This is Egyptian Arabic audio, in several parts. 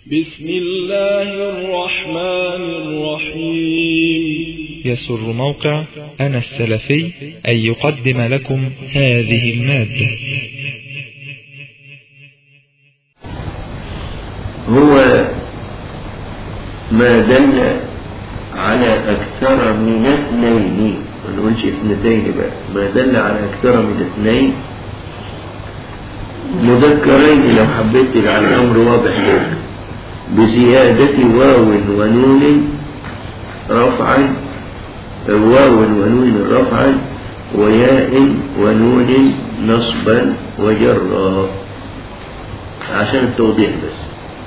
بسم الله الرحمن الرحيم يسر موقع أنا السلفي أن يقدم لكم هذه المادة هو ما دل على أكثر من اثنين ما نقولش اثنتين بقى ما دل على أكثر من اثنين مذكرين لو حبيت تجعل الأمر واضح لك بزيادة واو ونون رفعا واو ونون رفعا وياء ونون نصبا وجرا عشان التوضيح بس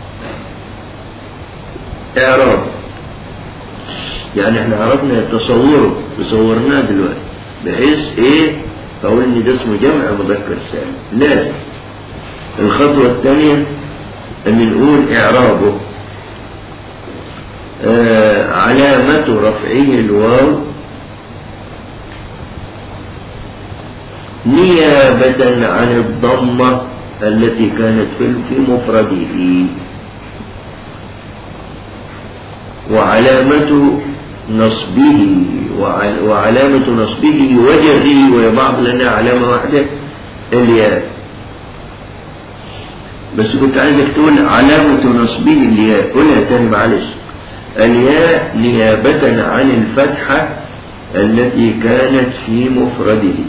اعراب يعني احنا عرفنا تصوره تصورناه دلوقتي بحيث ايه اقول ان ده اسمه جمع مذكر سالم لازم الخطوة الثانية ان نقول اعرابه آه علامة رفعه الواو نيابة عن الضمة التي كانت في مفرده وعلامة نصبه وعلامة نصبه وجره وبعض لنا علامة واحدة الياء بس كنت عايزك تقول علامة نصبه الياء قولها تاني معلش الياء نيابة عن الفتحة التي كانت في مفرده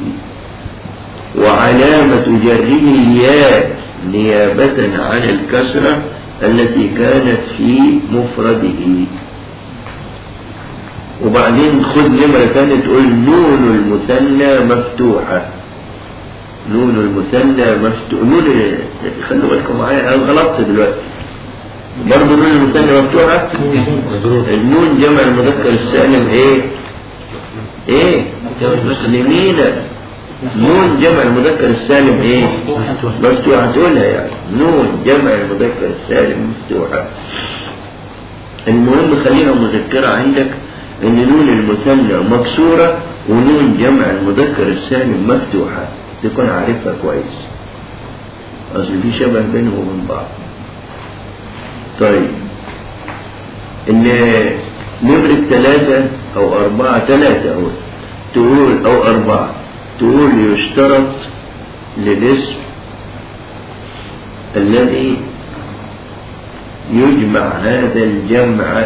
وعلامة جره الياء نيابة عن الكسرة التي كانت في مفرده وبعدين خد نمرة ثانية تقول نون المثنى مفتوحة نون المثنى مفتوح نون خلوا بالكم معايا انا غلطت دلوقتي برضه نون المثنى مفتوحة النون جمع المذكر السالم ايه ايه مسلمين نون جمع المذكر السالم ايه مفتوحة تقولها يعني نون جمع المذكر السالم مفتوحة المهم خليها مذكرة عندك ان نون المثنى مكسورة ونون جمع المذكر السالم مفتوحة تكون عارفها كويس اصل في شبه بينهم وبين بعض طيب ان نمرة ثلاثة او اربعة ثلاثة او تقول او اربعة تقول يشترط للاسم الذي يجمع هذا الجمع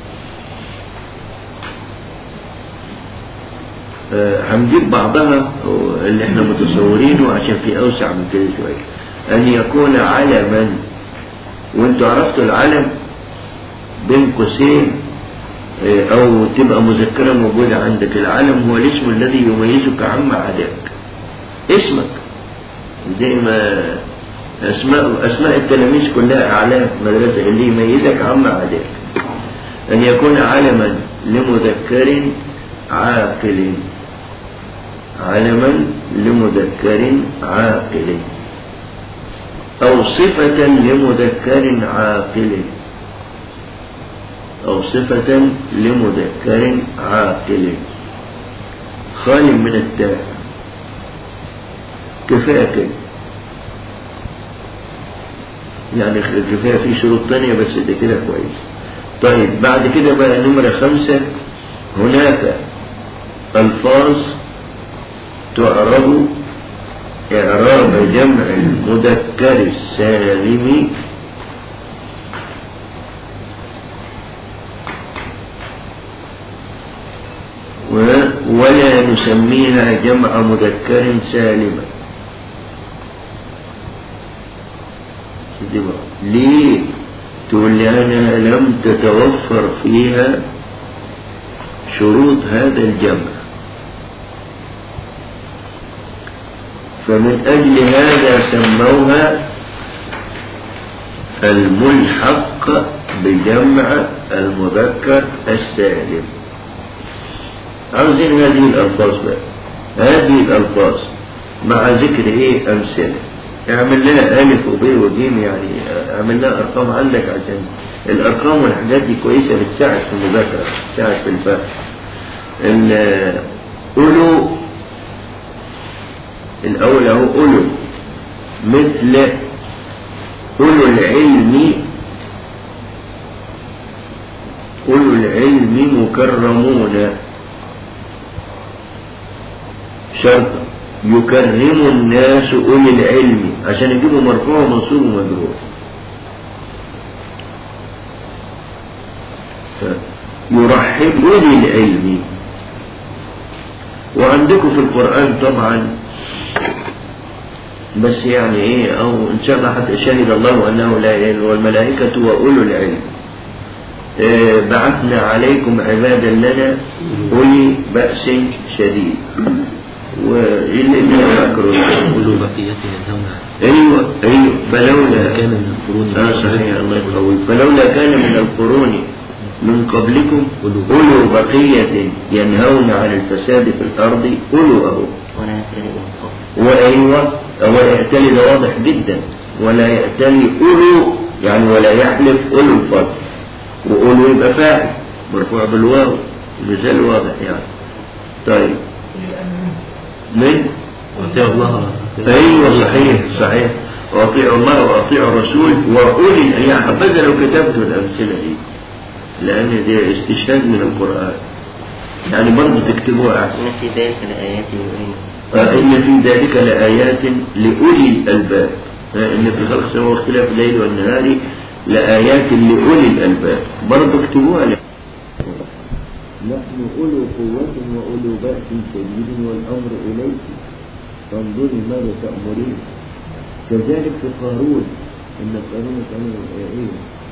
هنجيب بعضها اللي احنا متصورينه عشان في اوسع من كده شويه ان يكون علما وانتوا عرفتوا العلم بين قوسين او تبقى مذكره موجوده عندك العلم هو الاسم الذي يميزك عما عداك اسمك زي ما اسماء اسماء التلاميذ كلها اعلام مدرسه اللي يميزك عما عداك ان يكون علما لمذكر عاقل علما لمذكر عاقل أو صفة لمذكر عاقل أو صفة لمذكر عاقل خال من التاء كفاية كده يعني كفاية في شروط تانية بس ده كده كويس طيب بعد كده بقى نمرة خمسة هناك ألفاظ تعرب إعراب جمع المذكر السالم ولا نسميها جمع مذكر سالما ليه تقول لي أنا لم تتوفر فيها شروط هذا الجمع فمن أجل هذا سموها الملحق بجمع المذكر السالم عاوزين هذه الألفاظ بقى هذه الألفاظ مع ذكر إيه أمثلة اعمل لها ألف وب وجيم يعني اعمل لها أرقام عندك عشان الأرقام والحاجات دي كويسة بتساعد في المذاكرة بتساعد في الفهم أولو الأول أهو أولو مثل أولو العلم العلم مكرمون شرط يكرم الناس أولي العلم عشان يجيبوا مرفوع منصوب ومجرور يرحب أولي العلم وعندكم في القرآن طبعا بس يعني ايه او ان شاء الله حتى شهد الله انه لا اله الا والملائكة واولو العلم آه، بعثنا عليكم عبادا لنا اولي بأس شديد واللي اللي فاكره أولو بقية ينهون عن ايوه ايوه فلولا كان من القرون اه صحيح الله يقوي فلولا كان من القرون من قبلكم أولو. أولو بقية ينهون عن الفساد في الأرض أولو أهو ولا يفرق وأيوة ويأتلي ده واضح جدا ولا يأتلي أولو يعني ولا يحلف أولو الفضل وأولو يبقى فاعل مرفوع بالواو مثال واضح يعني طيب من وأطيعوا الله ايوه صحيح صحيح واطيعوا الله واطيعوا الرسول واولي يعني حبذا لو كتبتوا الامثله دي لان دي استشهاد من القران يعني برضه تكتبوها احسن إن في ذلك لآيات يؤمنون آه، ان في ذلك لايات لاولي الالباب آه، ان في خلق السماوات واختلاف الليل والنهار لايات لاولي الالباب برضه اكتبوها لك. نحن أولو قوة وأولو بأس شديد والأمر إليك فانظري ماذا تأمرين كذلك في قارون إن قارون كان إيه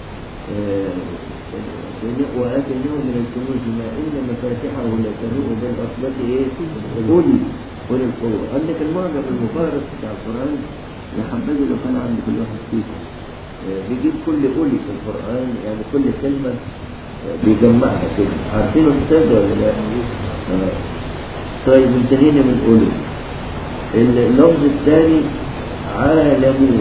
آه، وآتيناه من الكنوز ما إن مفاتحه لتنوء بالعصبة إيه أولي أولي القوة عندك المعجم المفارق بتاع القرآن يا حبذا لو كان عند كل واحد فيكم آه، بيجيب كل أولي في القرآن يعني كل كلمة بيجمعها كده عارفين الكتاب ولا لا؟ آه. طيب انتهينا من أولو اللفظ الثاني عالمون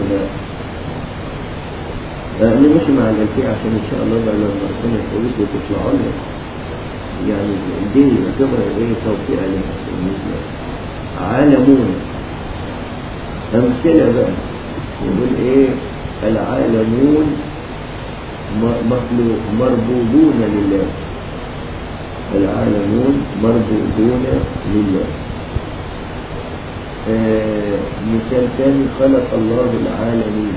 آه، أنا ماشي مع الألفية عشان إن شاء الله بقى لما ربنا يقولك وتطلعوا لنا يعني دي يعتبر إيه توفيق عليها بالنسبة عالمون أمثلة بقى يقول إيه العالمون م- مخلوق مربوبون لله العالمون مربوبون لله آه مثال ثاني خلق الله العالمين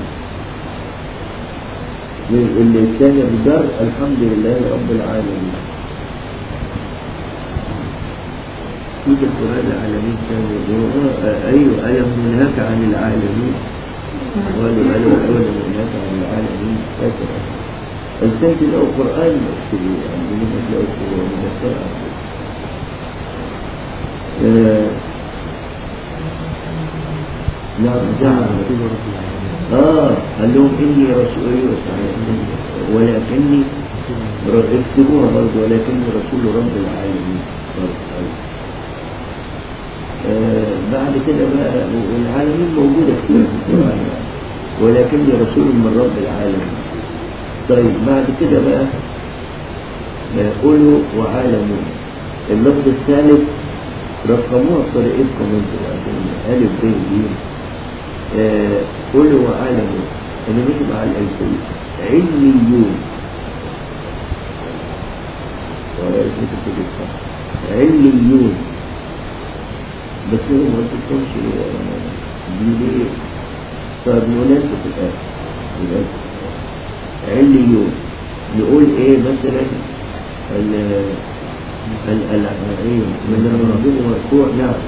اللي الثاني بجر الحمد لله رب العالمين في القرآن العالمين كانوا يقولوا آه، أيوة ألم ننهك عن العالمين قالوا ألم ألم ننهك عن العالمين فاكر الثالث له قرآن مكتوب يعني من له من القرآن آه، نعم نعم اه قال لهم اني رسول ايوه صحيح ولكني ر- اكتبوها برضه ولكني رسول رب العالمين برضه، أيوة. آه بعد كده بقى العالمين موجودة كتير في القرآن يعني. ولكني رسول من رب العالمين طيب بعد كده بقى آه، قولوا وعالمون اللفظ الثالث رقموها بطريقتكم انتوا عشان ألف ب ج آه، قولوا وعالمون أنا مش مع الألفية علميون ولا اسمك كده صح. علميون بس هو ما تفهمش دي ليه صار مناسب في الآخر مناسب. عليون نقول ايه مثلا ال ال ال ايه من المنظوم مرفوع نعم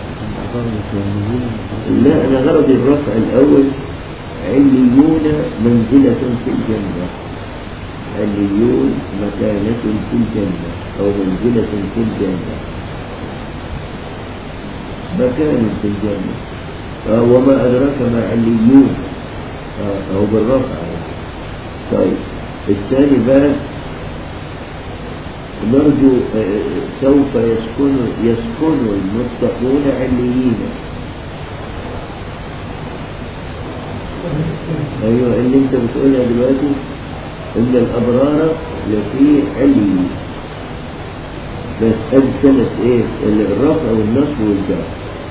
لا انا غرضي الرفع الاول عليون منزلة في الجنة عليون مكانة في الجنة او منزلة في الجنة مكان في الجنة آه وما أدراك ما عليون آه أو بالرفع طيب الثاني بقى نرجو آه، سوف يسكن يسكن المتقون عليين ايوه اللي انت بتقولها دلوقتي ان الابرار لفي عليين بس ادي سنة ايه الرفع والنصب والجر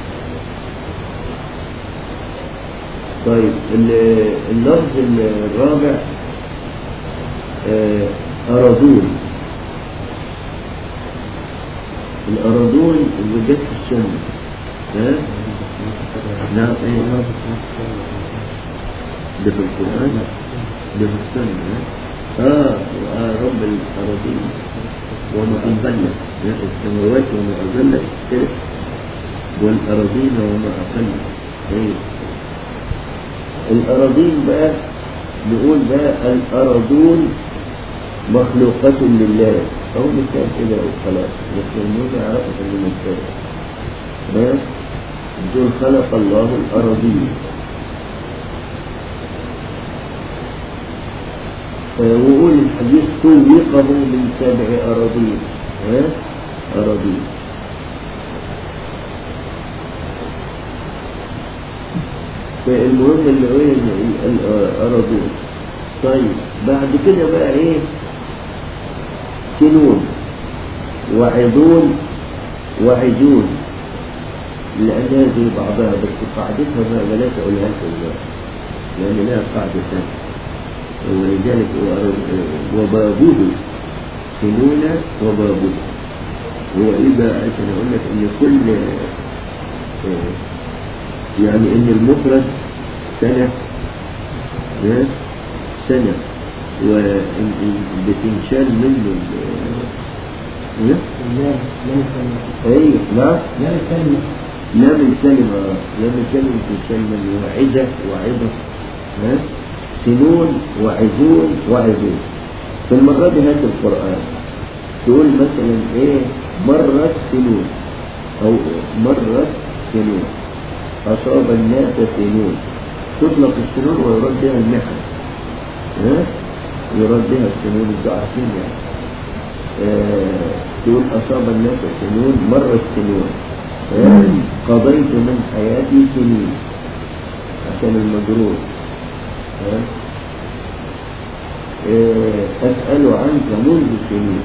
طيب ال- اللفظ الرابع آه، أرادون الأراضون اللي جت في السنة ها؟ نعم ايه ده في القرآن ده في السنة ها؟ اه آه، رب الأراضين وما أنزلنا ها؟ السماوات وما أنزلنا كده والأراضين وما أقلنا ايه الأراضين بقى نقول بقى الأراضون مخلوقة لله أو مثال كده وخلاص المسلمون يعرفوا أن مثال ها دول خلق الله الأراضين ويقول الحديث طوقه من سبع أراضين ها أراضين فالمهم اللي هو الأراضين طيب بعد كده بقى ايه سنون وعدون وعجون لأنها زي بعضها بس قاعدتها ما بلاش أقولها لكم دلوقتي لأن لها قاعدة ثانية ولذلك هو وبابه سنون وبابه وإذا عشان أقول لك إن كل آه، يعني إن المفرد سنة ها؟ سنة وبتنشال منه ال- ها؟ لا لا الكلمة ايوه نعم لا الكلمة لام الكلمة لام الكلمة تنشال منه وعدة وعظة ها؟ سنون وعزون وعزون في المرة دي هات القرآن تقول مثلا ايه مرت سنون او مرت سنون أصاب الناس سنون تطلق السنون ويرد بها المحن ها؟ يرد بها السنون الضعفين يعني آه، تقول أصاب الناس سنون مرت سنون آه، قضيت من حياتي سنين عشان المجرور ها؟ آه، أسأل عنك منذ سنين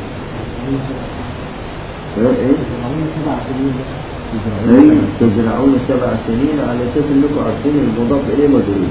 ها ايه؟ فرعون سبع سنين أي تزرعون سبع سنين على أساس أنكم عارفين المضاف إليه مجرور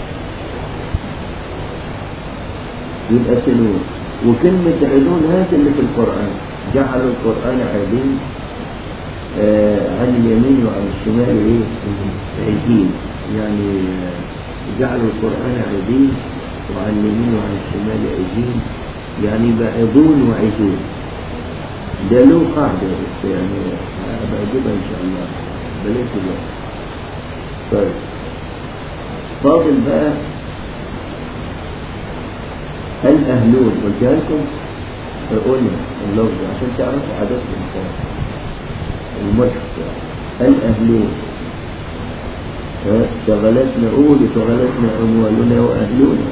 يبقى سنون وكلمة عدون هذه اللي في القرآن جعلوا القرآن عدين آه عن اليمين وعن الشمال إيه؟ عدين يعني آه، جعلوا القرآن عدين وعن اليمين وعن الشمال عدين يعني يبقى عدون وعدون ده له قاعدة بس يعني أبقى أجيبها إن شاء الله بلاش دلوقتي طيب فاضل بقى الأهلون قلت لكم قلنا اللفظ عشان تعرفوا عادات الإنسان المشرق يعني الأهلون ها، شغلتنا قول شغلتنا أموالنا وأهلنا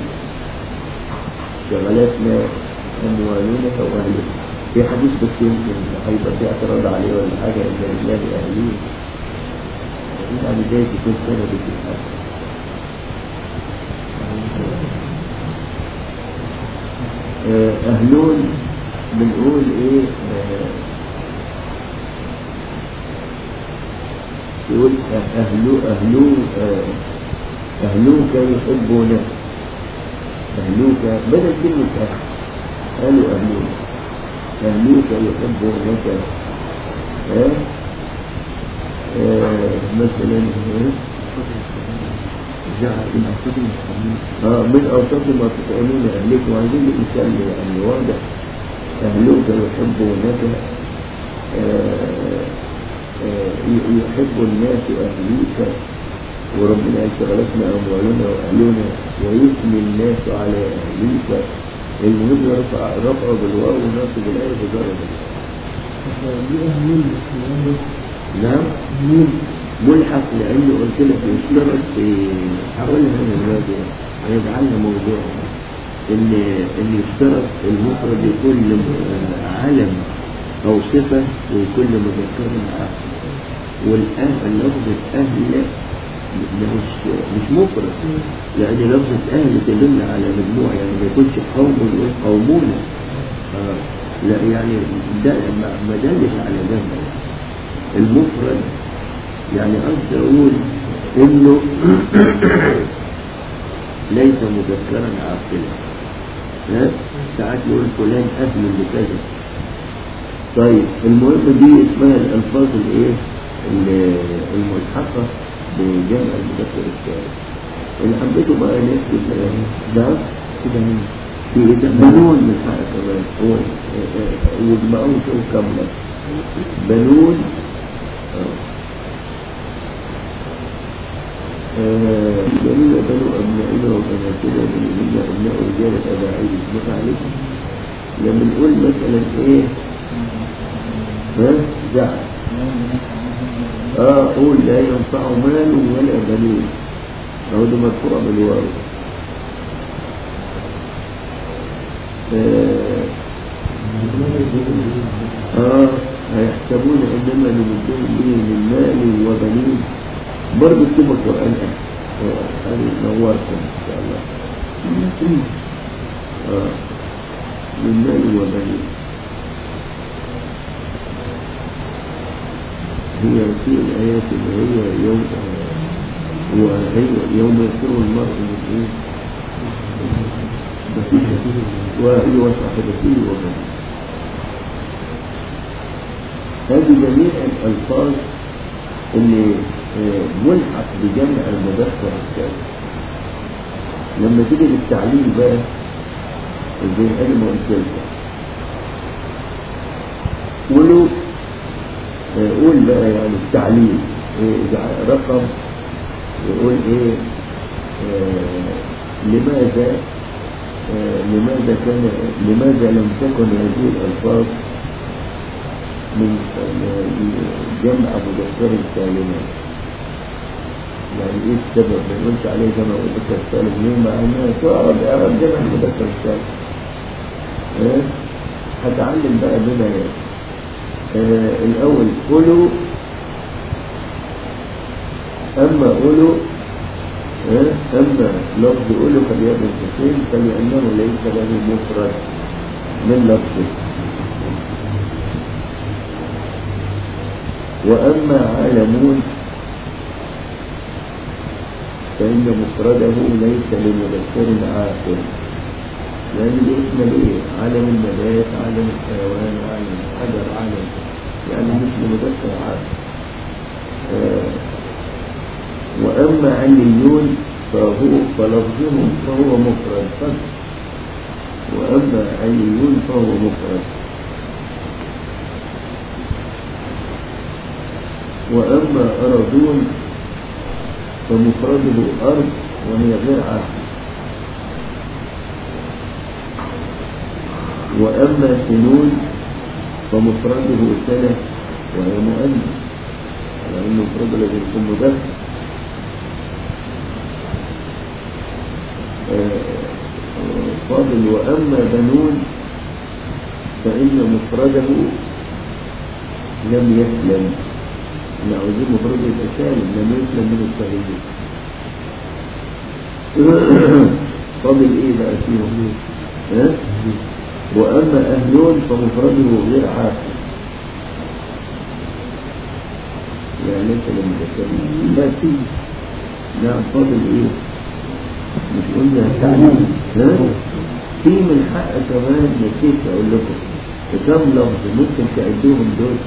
شغلتنا أموالنا وأهلنا في حديث بس يمكن هيبقى في اعتراض عليه ولا حاجة إن لله أهلين يعني زي تكون سنة بالكتاب آه، أهلون بنقول إيه آه، يقول أهلو أهلو آه، أهلوك يحبونك أهلوك بدل كلمة أهل قالوا أهلوك أهلوك يحبونك ها آه، مثلا آه، جعل من أوصاف اه من أوصاف ما تفعلون أهلكم وعايزين الإنسان يعني واضح أهلوك يحبونك آه، آه، يحب الناس أهليك وربنا قال شغلتنا أموالنا وأهلنا ويثني الناس على أهليك المهم يرفع رفعه بالواو وناصب الآية بضرب دي أهمين بس نعم أهمين ملحق لأنه قلت لك يشترط في حاولها من الوادي هيجعلنا موضوع إن إن يشترط المفرد يكون لم- علم أو صفة ويكون مذكر عاقل والأهل لفظة أهل مش مش مفرد لأن لفظة أهل تدل على مجموعة يعني ما يكونش قوم يقول قومون آه لا يعني ده ما ما دلش على ده المفرد يعني قصدي أقول إنه ليس مذكرا عاقلا ها؟ ساعات يقول فلان أهل لكذا طيب المهم دي اسمها الألفاظ الإيه ال- الملحقة بجمع المذكر السالم اللي حبيته بقى نكتب ده كده مين في إيه ده؟ بنون من حق كمان هو آه، آه، واجمعوه شوف كاملة بنون آه. آه، بنون بنو أبنائنا وبناتنا بنون أبناء رجال الأباعيد اسمك عليكم لما نقول مثلا إيه ها زعل اه قول لا ينفع مال ولا بنون اهو ده مرفوع بالواو آه آه هيحسبون انما نمدهم به من مال وبنين برضه اكتبوا القران آه، هذه نوركم ان شاء الله آه من مال وبنين هي في الآيات اللي هي يوم وهي يوم يفر المرء من إيه؟ وهي وصاحبته وبنيه هذه جميع الألفاظ اللي آه، ملحق بجمع المذكر السالم لما تيجي للتعليل بقى زي انا ما قلت لكم قولوا آه، قول بقى يعني التعليل إيه إذا رقم يقول ايه آه لماذا آه لماذا كان لماذا لم تكن هذه الألفاظ من آه، جمع مذكر سالما يعني ايه السبب ما قلت عليه جمع مذكر سالم ليه مع انها تعرض اعراب جمع مذكر سالم آه؟ هتعلم بقى بما آه الاول قولوا اما قولوا آه؟ اما لفظ قولوا فليأبن حسين فلأنه ليس له مفرد من لفظه وأما عالمون فإن مفرده ليس لمذكر عاقل لأن الاسم لإيه؟ عالم النبات عالم الحيوان عالم الحجر عالم يعني مش لمذكر عاقل آه وأما عليون فهو فلفظهم فهو مفرد فقط وأما عليون فهو مفرد وأما أرضون فمفرده أرض وهي غير عاقل وأما سنون فمفرده سنة وهي مؤنث على أن المفرد الذي يكون مذكر فاضل وأما بنون فإن مفرده لم يسلم احنا عاوزين مفرد يبقى سالم لم يسلم من التغيير فاضل ايه بقى فيهم ها واما اهلون فمفرده غير عاقل يعني ليس لم يسلم لا في نعم فاضل ايه مش قلنا تعليم ها في من حق كمان نسيت اقول لكم كم لفظ ممكن تعدوهم دول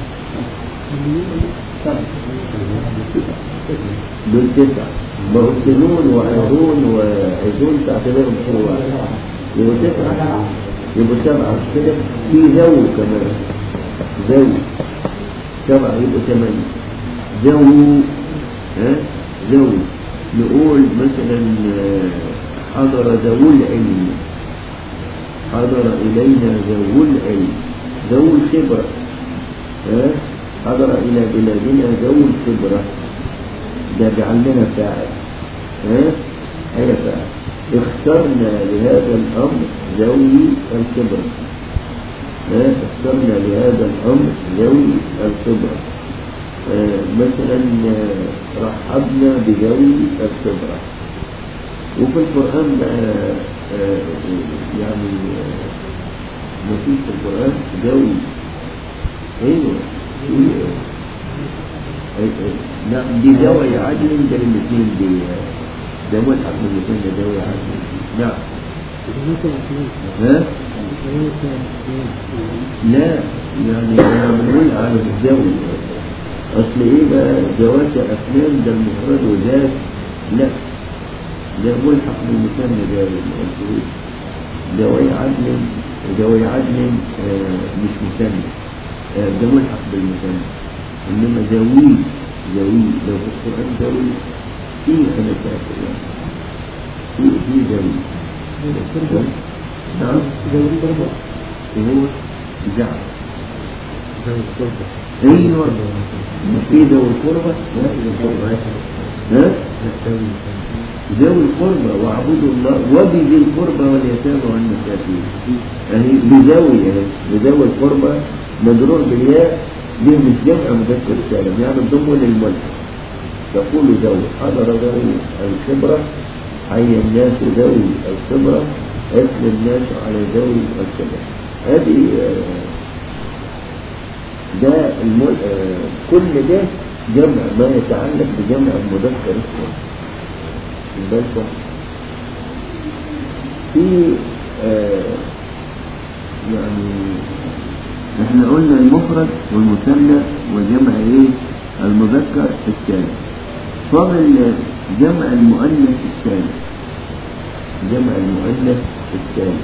دول تسعة مرسلون وعيرون وعيزون تعتبرهم هو يبقوا تسعة يبقوا سبعة كده في ذو كمان ذو سبعة يبقوا ثمانية ذو ها ذو نقول مثلا حضر ذو العلم حضر إلينا ذو العلم ذو الخبرة ها حضر إلى بلادنا ذوي الخبرة ده جعل لنا فاعل ها أي فاعل اخترنا لهذا الأمر ذوي الخبرة ها اخترنا لهذا الأمر ذوي الخبرة آه مثلا آه رحبنا بذوي الخبرة وفي القرآن بقى آه يعني ما فيش في القرآن ذوي ايوه نعم دي ذوي عدل ده الاثنين دي ده ملحق من الاثنين ده ذوي عدل نعم ها لا يعني انا بنقول على الزوج اصل ايه بقى زواج افلام ده المفرد وذات لا ده ملحق بالمثنى ده المقصود ذوي عدل ذوي عدل آه، مش مثنى آه، ده ملحق بالمثنى انما ذوي ذوي لو في القران ذوي في انا فاكر يعني في في ذوي نعم وهو جعل ايوه في ذوي القربى ها ذوي القربى واعبدوا الله وبذي القربى واليتامى والمساكين يعني بذوي يعني بذوي القربى مجرور بالياء دي مش جمع مذكر سالم يعني الضم للملك تقول ذوي حضر ذوي الخبرة حي الناس ذوي الخبرة أثنى الناس على ذوي الخبرة هذه آه، ده المل... آه، كل ده جمع ما يتعلق بجمع المذكر السالم البلسة في آه يعني احنا قلنا المفرد والمثنى وجمع ايه المذكر السالم فاضل جمع المؤنث السالم جمع المؤنث السالم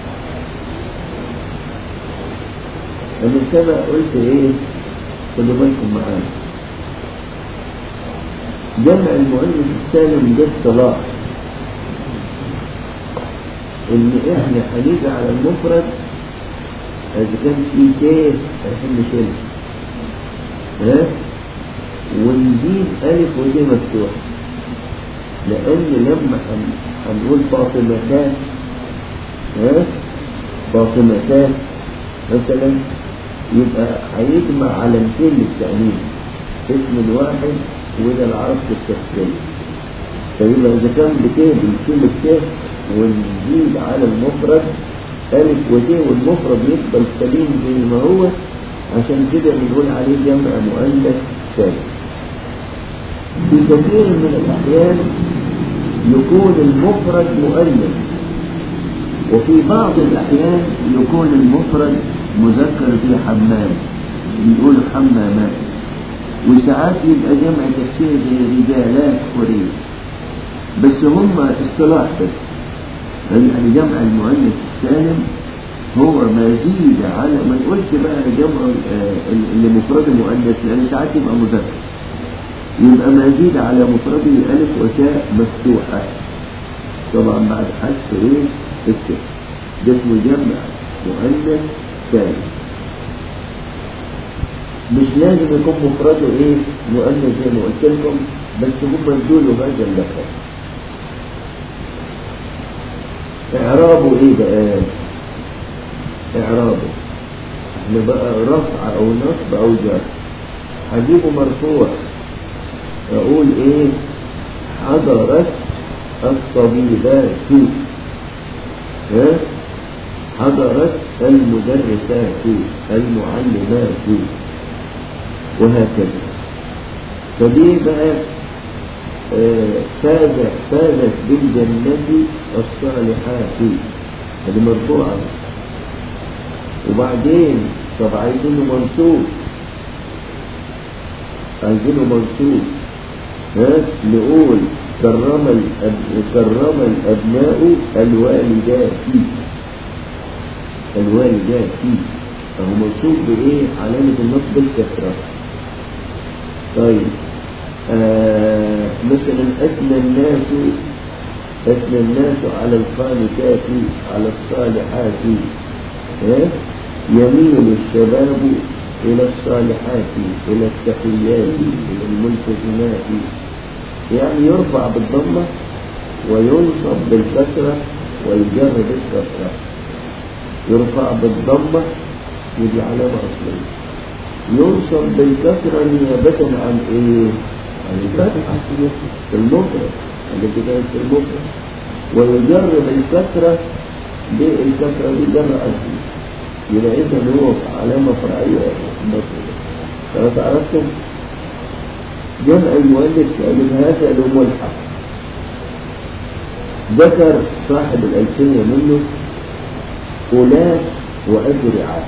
انا سبق قلت ايه خدوا بالكم معايا جمع المؤنث السالم ده اصطلاح ان احنا هنيجي على المفرد اذا كان في كيف هنحل شيل ها ونجيب الف ودي مفتوحه لان لما هن- هنقول فاطمتان ها فاطمتان مثلا يبقى هيجمع علامتين للتأنيث اسم واحد وده العرب في التفصيل فيبقى إذا كان بتيه بنشيل التيه ونزيد على المفرد ألف وتيه والمفرد يفضل سليم زي ما هو عشان كده بنقول عليه جمع مؤنث ثالث في كثير من الأحيان يكون المفرد مؤنث وفي بعض الأحيان يكون المفرد مذكر في حمام بيقول حمامات وساعات يبقى جمع تفسير زي رجالات وريج بس هم اصطلاح بس يعني جمع المؤنث السالم هو ما زيد على ما نقولش بقى جمع آه، اللي مفرده مؤنث لان ساعات يبقى مذكر يبقى ما زيد على مفرده الف وتاء مفتوحه طبعا بعد حذف ايه التاء ده اسمه جمع مؤنث سالم مش لازم يكون مفرده ايه مؤنث زي ما قلت لكم بس هم يدولوا هذا اللقب اعرابه ايه بقى اعرابه احنا بقى رفع او نصب او جر هجيبه مرفوع اقول ايه حضرت الطبيبات ها حضرت المدرسات المعلمات وهكذا فدي بقى آه، فاز فازت بالجنة الصالحات هذه مرفوعة وبعدين طب عايزينه منصوب عايزينه منصوب ها نقول كرم الأب... كرم الأبناء الوالدات الوالدات فهو منصوب بإيه علامة النصب الكسرة طيب آه مثلا أثنى الناس أثنى الناس على القانتات على الصالحات ها؟ يميل الشباب إلى الصالحات إلى التقيات إلى الملتزمات يعني يرفع بالضمة وينصب بالكسرة ويجر بالكسرة يرفع بالضمة ودي علامة أصلية ينصب بالكسرة نيابة عن إيه؟ عن الفتحة في المفرد التي كانت في المفرد ويجر بالكسرة بالكسرة دي جر أصلي يبقى إذا هو علامة فرعية مصر خلاص عرفتم؟ جمع المؤلف كألف هذا له ملحق ذكر صاحب الألفية منه أولاد وأزرعات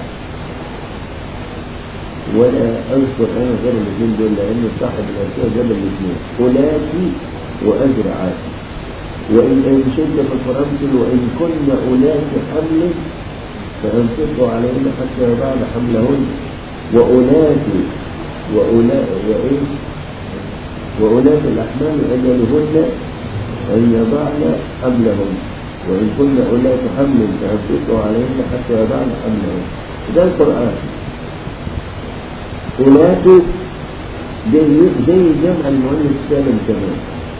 ولا أذكر أنا غير الاثنين دول لأن صاحب الأشياء جاب الاثنين أولادي وأزرعات وإن أنشد في القرآن تقول وإن كن أولاد حمل فأنفقوا عليهن حتى يضعن حملهن وأولاد وأولاد وإيه وأولاد الأحمال أجلهن أن يضعن حملهن وإن كن أولاد حمل فأنفقوا عليهن حتى يضعن حملهن ده القرآن أولاد زي زي جمع المؤنث السالم كمان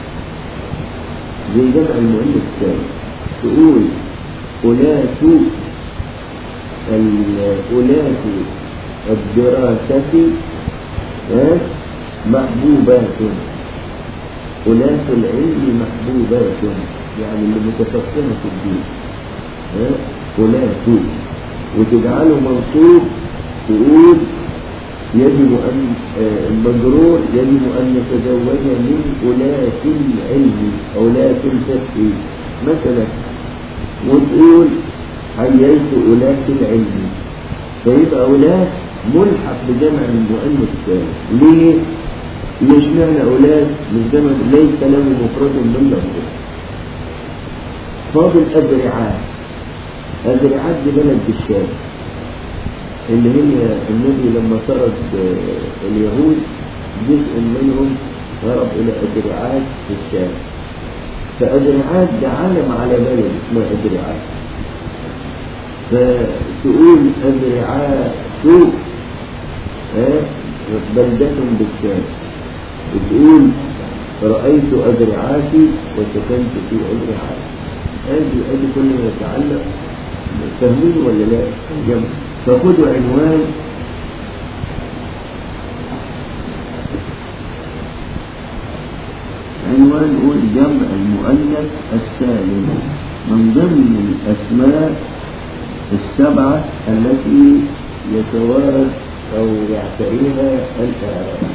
زي جمع المؤنث السالم تقول أولاد الأولاد الدراسة ها؟ محبوبات أولاد العلم محبوبات يعني اللي متفقهة في الدين ها؟ أولاد وتجعله منصوب تقول يجب أن آه، المجرور يجب أن يتزوج من أولاة العلم أولاة الفقه مثلا وتقول حييت أولاة العلم فيبقى أولاد ملحق بجمع المؤنث الثاني ليه؟ ليش معنى أولاد من جمع ليس له مفرد من لفظه فاضل أذرعات أذرعات دي بلد بالشام اللي هي النبي لما طرد آه، اليهود جزء منهم هرب إلى أذرعات في الشام فأذرعات ده عالم على بلد اسمها أذرعات فتقول أذرعات آه، بلدة بالشام بتقول رأيت أذرعاتي وسكنت في أذرعات هذه هذه كل ما يتعلق فاهمين ولا لا؟ جمع فخذوا عنوان عنوان قول جمع المؤنث السالم من ضمن الأسماء السبعة التي يتوارد أو يعتريها الإعراب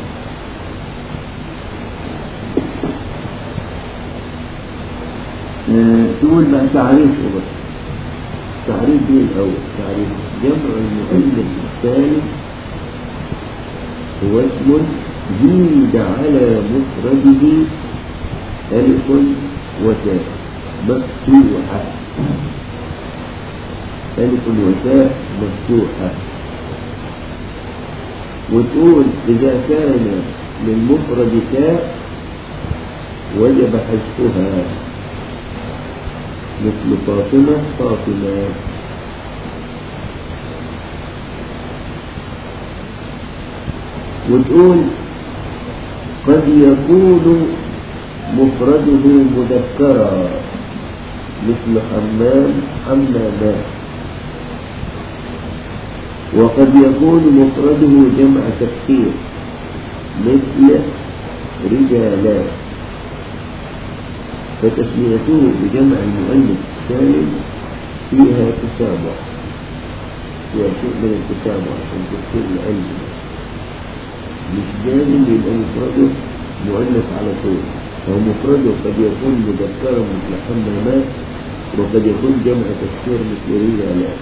آه، تقول بقى تعريفه بس تعريف دي الأول تعريف جمع المؤنث الثاني هو اسم زيد على مفرده ألف وتاء مفتوحة ألف وتاء مفتوحة وتقول إذا كان للمفرد تاء وجب حذفها مثل فاطمة فاطمة وتقول قد يكون مفرده مذكرا مثل حمام حمامات وقد يكون مفرده جمع تكسير مثل رجالات فتسميته بجمع المؤنث السالم فيها تسامح فيها شيء من التسامح عشان تكسير العلم مش لازم يبقى مفرده مؤنث على طول هو مفرده قد يكون مذكرا مثل حمامات وقد يكون جمع تكسير مثل رجالات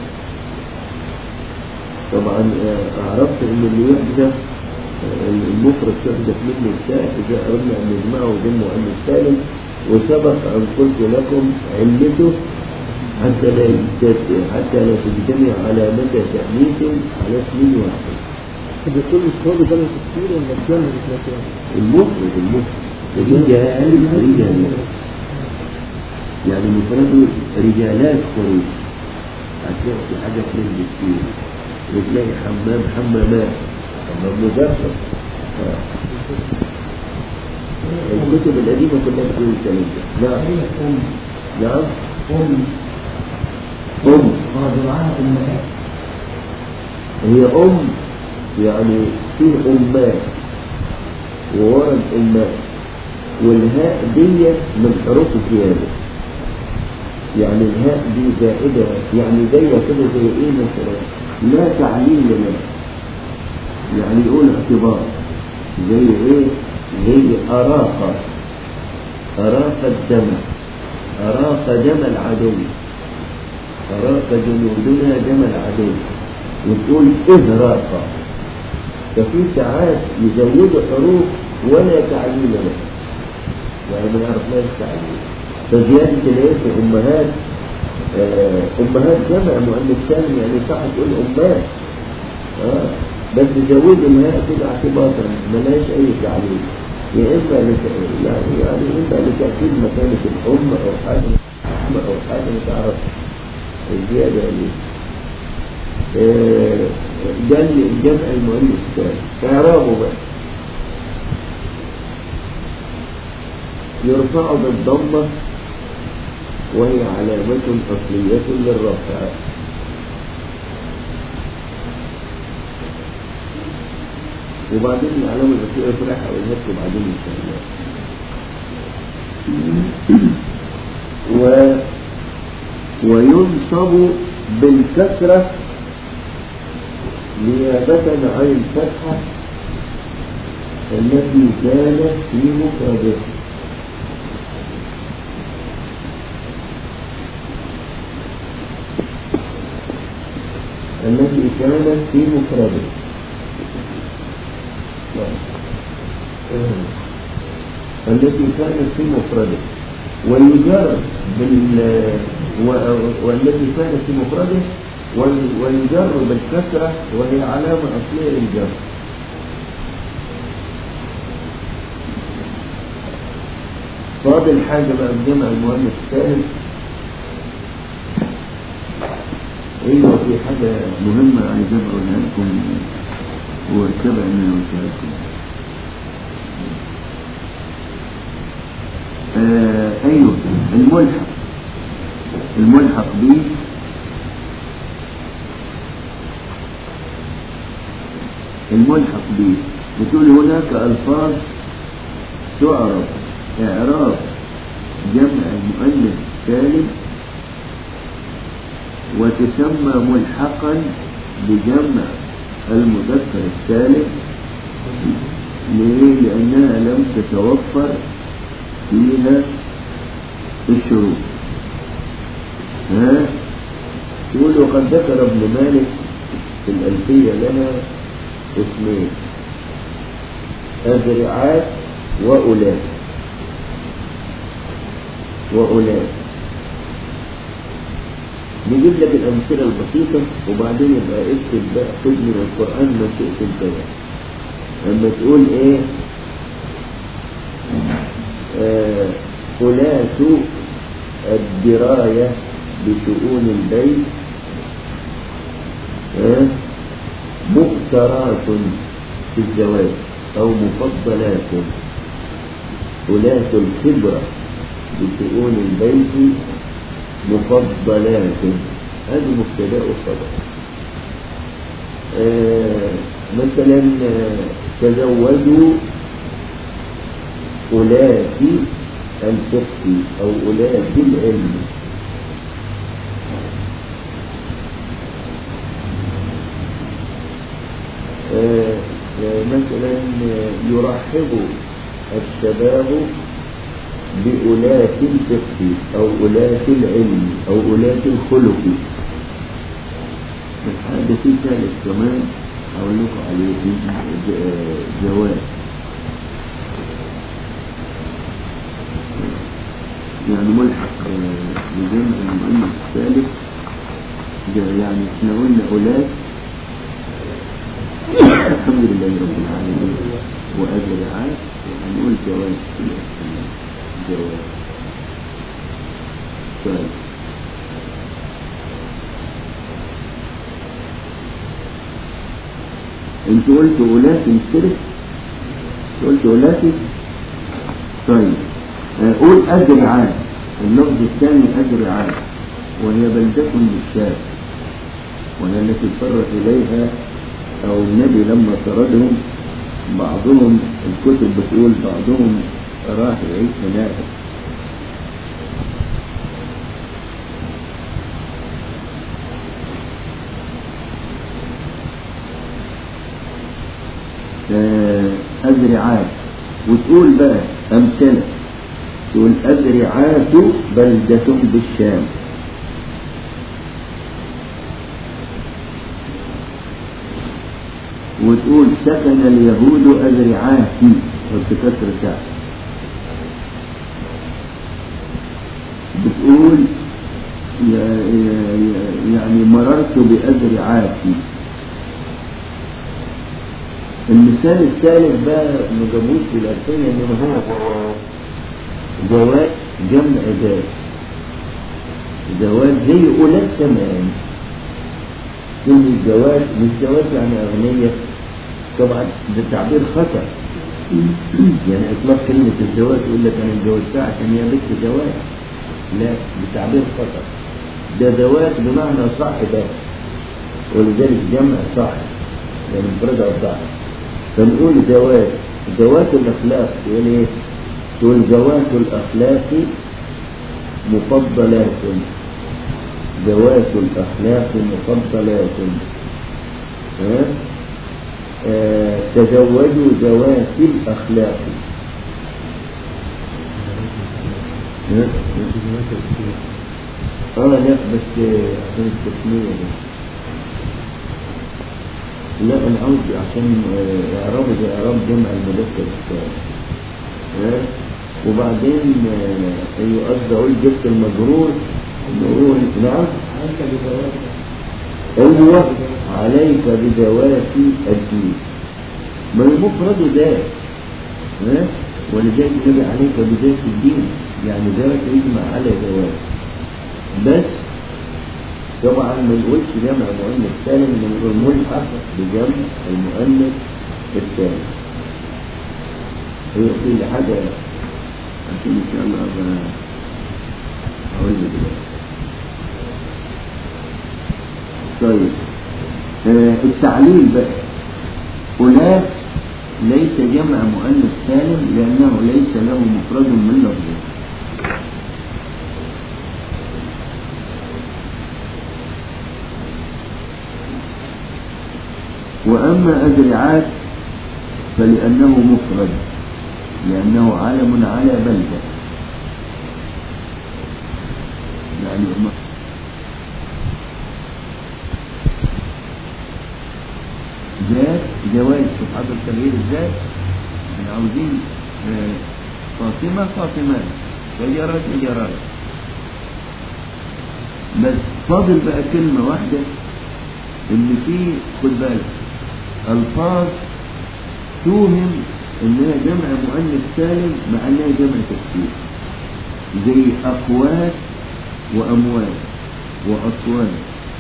طبعا آه، عرفت ان اللي يحدث آه، المفرد تحدث منه التاء اذا اردنا ان نجمعه جمع مؤنث سالم وسبق ان قلت لكم علته حتى لا يجت- حتى لا تجتمع على مدى تأنيث على اسم واحد بيكون الصواب ده تفسير ولا الجمع بتلاقيه؟ المفرد المفرد رجال رجال يعني مفرده رجالات خروج هتلاقي في حاجة من كتير وتلاقي حمام حمامات حمام مذكر آه. الكتب القديمة كلها بتقول الكلام ده نعم أم نعم أم أم رجعها أمهات هي أم يعني في أمات وورد أمات والهاء دي من حروف الزيادة يعني الهاء دي زائدة يعني جاية كده زي ايه مثلا لا تعليل لنا يعني يقول اعتبار زي ايه زي أراق أراق الدم أراق دم العدو أراك جنودنا دم العدو وتقول إهراقا ففي ساعات يزودوا حروف ولا تعليل لها يعني ما يعرفناش تعليل فزيادة الايه في أمهات آه، أمهات جمع مؤنث سالم يعني صح تقول أمهات آه. بس زود الهاء كده اعتباطا ملهاش أي تعليل يا إما لت... يعني يعني إما لتأكيد مكانة الأم أو حاجة أو حاجة ما تعرفش الزيادة دي آه، ده الجمع المؤنث الثاني إعرابه بقى يرفع بالضمة وهي علامة أصلية للرفع وبعدين العلامة الأصلية يطرحها ويهدوا بعدين إن شاء الله و وينصب بالكسرة نيابة عن الفتحة التي كانت في مفرده التي كانت في مفرده التي كانت في مفرده ويجر بال و- والتي كانت في مفرده وال- ويجر بالكسرة وهي علامة أصلية للجر فاضل حاجة بقى الجمع المؤنث الثالث ايوه في حاجة مهمة عايز اقولها لكم وارتبع ان انا قلتها لكم آه ايوه الملحق الملحق به الملحق به بتقول هناك الفاظ تعرف اعراب جمع المؤنث السالم وتسمى ملحقا بجمع المذكر السالم ليه؟ لأنها لم تتوفر فيها الشروط ها يقول وقد ذكر ابن مالك في الألفية لنا اسمين أذرعات وأولاد وأولاد نجيب لك الأمثلة البسيطة وبعدين يبقى اكتب بقى خد من القرآن ما شئت انت بقى لما تقول ايه آه خلاص الدراية بشؤون البيت آه مؤثرات في الزواج أو مفضلات خلاص الخبرة بشؤون البيت مفضلات هذه مبتدا وخبر آه مثلا آه، تزوجوا أولاد الفقه أو أولاد العلم آه، آه، مثلا آه، يرحب الشباب بأولاة الفقه أو أولاة العلم أو أولاة الخلق هذا في ثالث كمان أقول لكم عليه في ج- جواب يعني ملحق آه، بجمع المؤنث الثالث ده يعني احنا قلنا أولاد الحمد لله رب العالمين وأجرعات هنقول جواز جواز طيب انت قلت ولاتي مشترك قلت ولاتي طيب آه، قول أجرعات اللفظ الثاني أجرعات وهي بلدة بالشام وهي التي اضطرت إليها أو النبي لما طردهم بعضهم الكتب بتقول بعضهم راح يعيش هناك آه، أذرعات وتقول بقى أمثلة تقول أذرعات بلدة بالشام وتقول سكن اليهود أذرعاتي بكسر تاء بتقول يا- يا- يا- يعني مررت بأذرعاتي المثال الثالث بقى ما جابوش في الألفية إنما هو زواج جمع ذات زواج زي أولاد كمان كلمة زواج مش زواج يعني أغنية طبعا ده تعبير خطأ يعني إطلاق كلمة الزواج يقول لك أنا اتجوزتها عشان هي بنت زواج لا ده تعبير خطأ ده زواج بمعنى صاحبة ولذلك جمع صاحب يعني مفردها صاحب فنقول زواج ذوات الأخلاق تقول إيه؟ تقول ذوات الأخلاق مفضلات ذوات الأخلاق مفضلات ها؟ آه، تزوجوا ذوات الأخلاق ها؟ اه لا بس عشان التسمية دي لا انا عاوز عشان آه، اعراب زي اعراب جمع المذكر السالم ها؟ وبعدين آه، ايوه قصدي اقول جبت المجرور نقول نعم أنت بزواجك ايوه عليك بذوات الدين ما المفرد ذات ها؟ ولذلك يجب عليك بذات الدين يعني ذات يجمع على ذوات بس طبعا ما نقولش جمع مؤنث سالم إنما نقول ملحق بجمع المؤنث السالم هي كل حاجة عشان إن شاء الله أبقى أقول لك دلوقتي. طيب آه التعليل بقى هناك ليس جمع مؤنث سالم لأنه ليس له مفرد من لفظه وأما أذرعات فلأنه مفرد لأنه علم على بلدة يعني ما- ذات جواز في حضر تغيير الذات احنا عاوزين آه، فاطمة فاطمة شجرة شجرات بس فاضل بقى كلمة واحدة ان في خد بالك الفاظ توهم انها جمع مؤنث سالم مع انها جمع تكسير زي اقوات واموات واصوات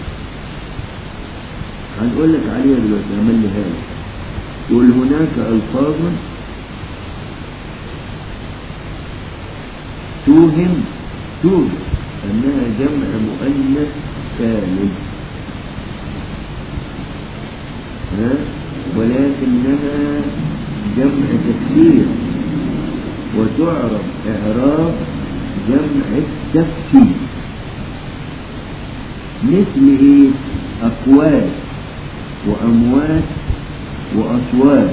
هنقول لك عليها دلوقتي اعملها لك يقول هناك الفاظ توهم توهم انها جمع مؤنث سالم ها؟ ولكنها جمع تكسير وتعرف إعراب جمع التفكير مثل إيه؟ أقوات وأموات وأصوات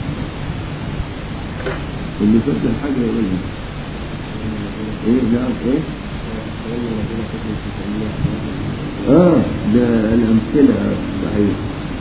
اللي فكر حاجة يقولها إيه نعم إيه؟ آه ده الأمثلة صحيح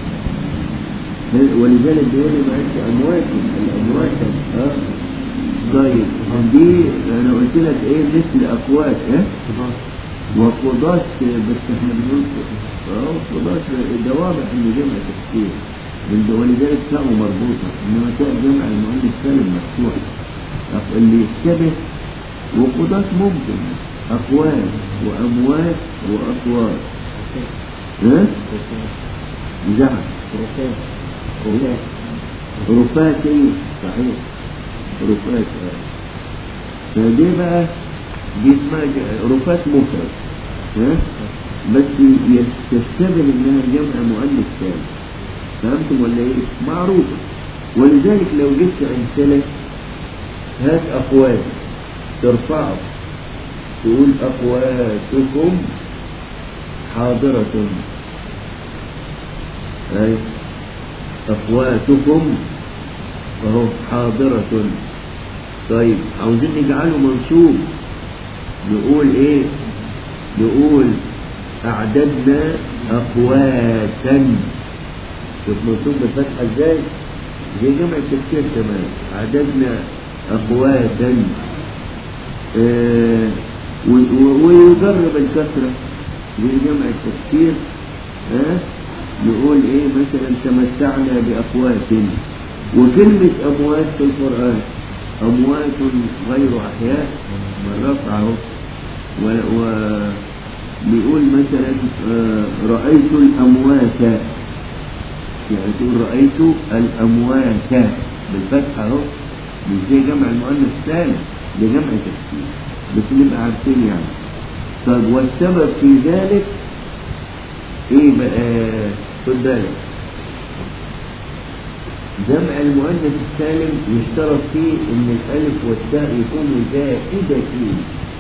ولذلك بيقول لي معلش أموات الأموات آه طيب دي أنا قلت لك إيه مثل أقوات إيه؟ وقضاة بس احنا بنقول اه قضاة ده واضح انه جمع تفسير من ده ولذلك تاء مربوطة انما تاء جمع المؤنث سالم مفتوح أق- اللي يشتبه وقضاة ممكن أقوال وأموات وأصوات ها؟ زعم رفات ايه صحيح رفات آه. فدي بقى دي اسمها ج- رفات مفرد ها بس ي- تشتبه انها جمع مؤنث ثاني فهمتم ولا ايه معروفه ولذلك لو جبت امثله هات اقوال ترفعه تقول اقواتكم حاضرة أي أقواتكم وهو حاضرة طيب عاوزين نجعله منصوب نقول ايه نقول اعددنا اقواتا شوف منصوب بالفتحة ازاي زي جمع التفسير كمان عددنا أقواتا آه و- و- ويجرب الكثرة زي جمع التفسير ها نقول ايه مثلا تمتعنا بأقوات وكلمة أموات في القرآن أموات غير أحياء والرفع أهو و- و- بيقول مثلا آه، رأيت الأموات يعني تقول رأيت الأموات بالفتحة أهو مش زي جمع المؤنث الثاني ده جمع تفسير بس نبقى عارفين يعني طب والسبب في ذلك ايه بقى خد بالك جمع المؤنث السالم يشترط فيه ان الالف والتاء يكونوا زائدتين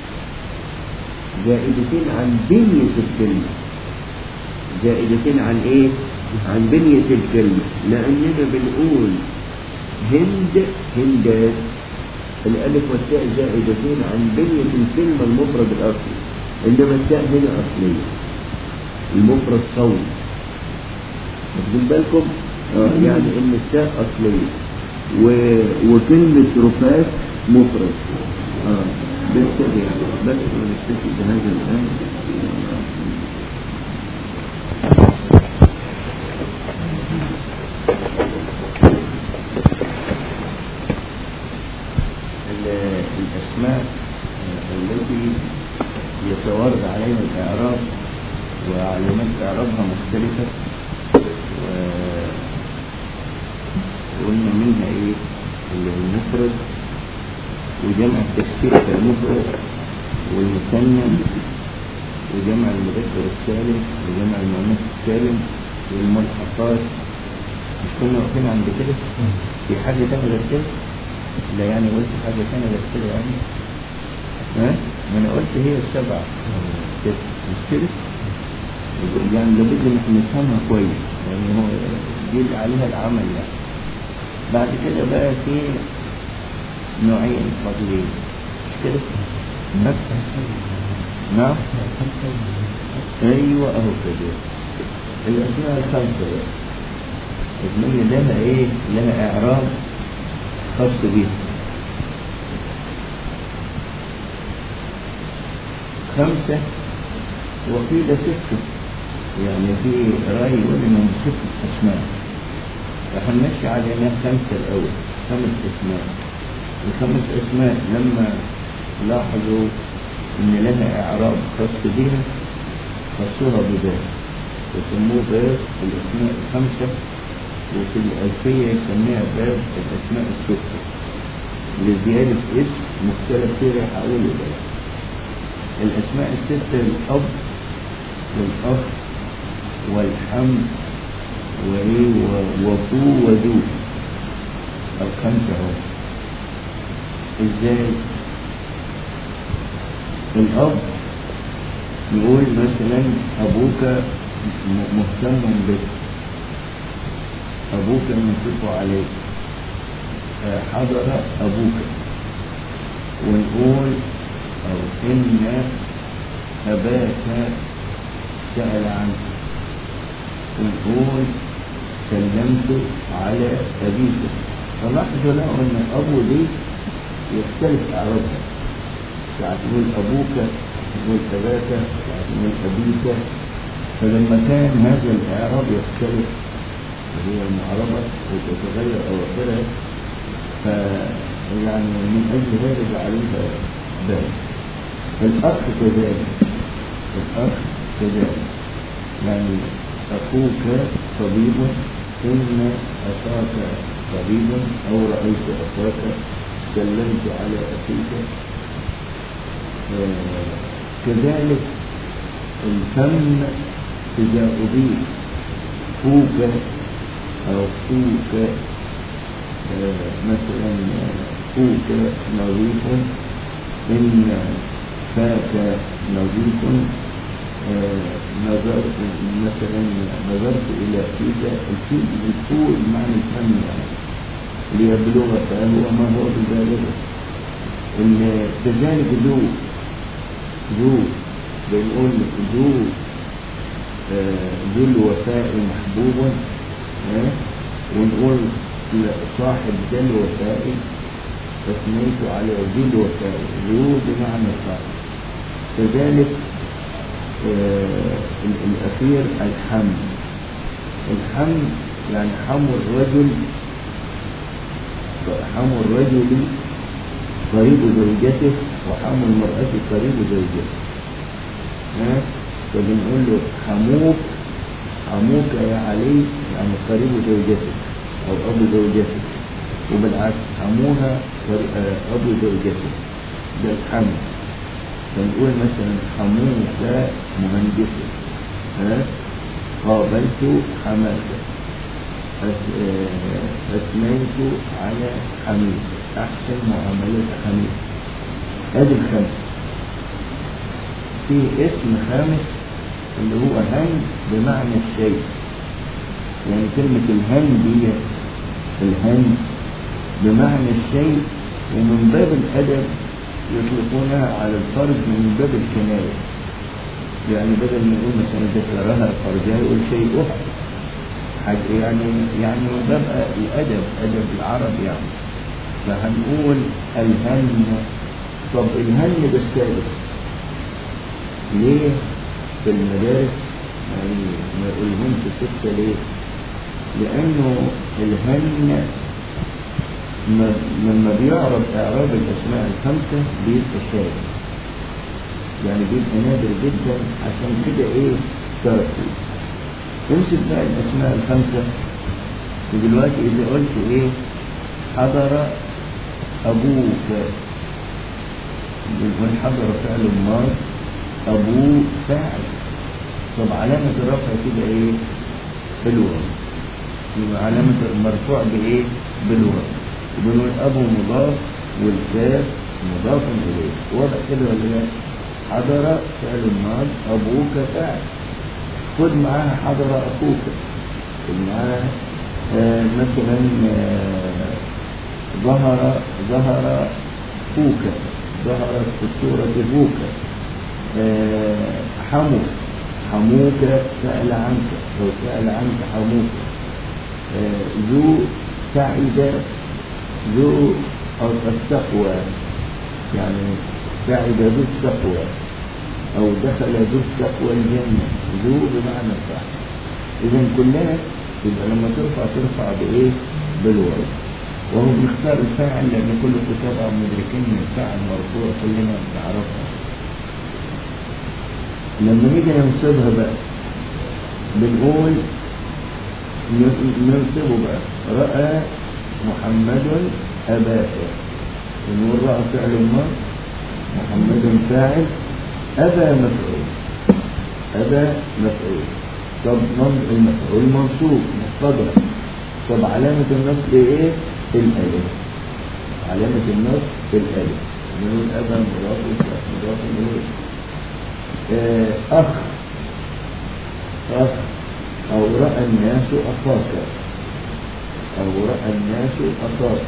زائدتين عن بنية الكلمة زائدتين عن ايه عن بنية الكلمة لاننا بنقول هند هندات الالف والتاء زائدتين عن بنية الكلمة المفرد الاصلي انما التاء هنا اصلية المفرد صوت واخدين بالكم آه يعني ان التاء اصلية و... وكلمة رفات مفرد اه بس كده يعني بس ونكتفي بهذا الان ال- الأسماء التي يتوارد عليها الإعراب وعلامات إعرابها مختلفة و- وقلنا منها إيه اللي هو المفرد وجمع التكسير كالمفرد والمثنى وجمع المذكر السالم وجمع المؤنث السالم والملحقات مش كنا واقفين عند كده في حاجة تانية غير كده لا يعني قلت حاجة تانية غير كده يعني ها ما انا قلت هي السبعة كده مش كده يعني لابد ان احنا نفهمها كويس يعني هو دي اللي عليها العمل يعني بعد كده بقى في نوعين فاضلين مش كده نعم نعم ايوه اهو كده الاسماء الخمسه بقى الاسماء لها ايه لها اعراب خاص بيها خمسة وقيل ستة يعني في رأي يقول إنهم ستة أسماء فهنمشي على إنها خمسة الأول خمس أسماء الخمس أسماء لما لاحظوا إن لها إعراب خاص بها خصوها بذلك وسموه باب الأسماء الخمسة وفي الألفية يسميها باب الأسماء الستة لزيادة اسم مختلف فيه هقوله بقى الأسماء الستة الأب والأخ والحم وإيه و- وفو وذو الخمسة أهو إزاي؟ الأب نقول مثلا أبوك م- مهتم بك أبوك ينفق عليك آه، حضر أبوك ونقول أو إن أباك سأل عنك ونقول سلمت على أبيك فلاحظوا لقوا أن أبو دي يختلف إعرابها ساعة تقول أبوك تقول أباك ساعة تقول أبيك فلما كان هذا الإعراب يختلف وهي المعربة وتتغير أواخرها فيعني من أجل هذا جعلوها باب الأخ كذلك الأخ كذلك يعني أخوك طبيب إن أخاك طبيب أو رأيت أخاك سلمت على أخيك آه، كذلك الفم إذا أضيف فوك أو فوك آه، مثلا فوك نظيف إن فاك نظيف آه، نظرت مثلا نظرت إلى فيك الفيل الفول معنى الفم يعني ليبلغك هو ما هو ببالغه إن كذلك ذو ذو بنقول ذو آه، ذو الوفاء محبوب ها؟ ونقول صاحب ذا الوسائل تثنيت على ذي الوسائل ذو بمعنى صاحب كذلك آه ال- الأخير الحمل الحمل يعني حمل الرجل حمل الرجل قريب زوجته وحمل المرأة قريب زوجته ها فبنقول له حموك حموك يا علي يعني قريب زوجتك أو أبو زوجتك وبالعكس حموها قري- آه، أبو زوجتك ده الحمل فنقول مثلا حموك مهندسة ها قابلت حماك أس- آه، أثنيت على حميد أحسن معاملة حميد هذه الخمسة في اسم خامس اللي هو هن بمعنى الشيء يعني كلمة الهن دي الهن بمعنى الشيء ومن باب الأدب يطلقونها على الفرد من باب الكناية يعني بدل ما يقول مثلا ذكرها فرجها يقول شيئها حاجة يعني يعني من باب الأدب أدب العرب يعني فهنقول الهن طب الهن بالثالث ليه في المدارس يعني ما يقولهمش ستة ليه لأنه الهن م- لما بيعرف إعراب الأسماء الخمسة بيبقى شاذ يعني بيبقى نادر جدا عشان كده إيه تركوا امسك بقى الأسماء الخمسة ودلوقتي إذا قلت إيه حضر أبوك يكون حضر فعل ماض أبوه فاعل طب علامة الرفع كده إيه؟ بالواو يبقى علامة المرفوع بإيه؟ بالواو وبنقول أبو مضاف والكاف مضاف إليه واضح كده ولا لا؟ حضر فعل ماض أبوك فاعل خد معاها حضر أخوك خد معاها آه مثلا آه ظهر ظهر فوك ظهرت في الصورة فوك آه، حموك حموك سأل عنك أو سأل عنك حموك آه، ذو سعد ذو التقوى يعني سعد ذو التقوى أو دخل ذو التقوى الجنة ذو بمعنى صاحب إذا كلها يبقى لما ترفع ترفع بإيه؟ بالواو وهو بيختار الفاعل لأن كل كتاب مدركين من الفاعل مرفوع كلنا بنعرفها لما نيجي ننصبها بقى بنقول ن- ننصبه بقى رأى محمد أباك بنقول رأى فعل ما محمد فاعل أبا مفعول أبا مفعول طب من- المفعول منصوب مستدرك طب علامة النصب إيه؟ الألف علامة النصب الألف نقول أبا مضاف مضاف إليه آه، أخ أخ أو رأى الناس أخاك أو رأى الناس أخاك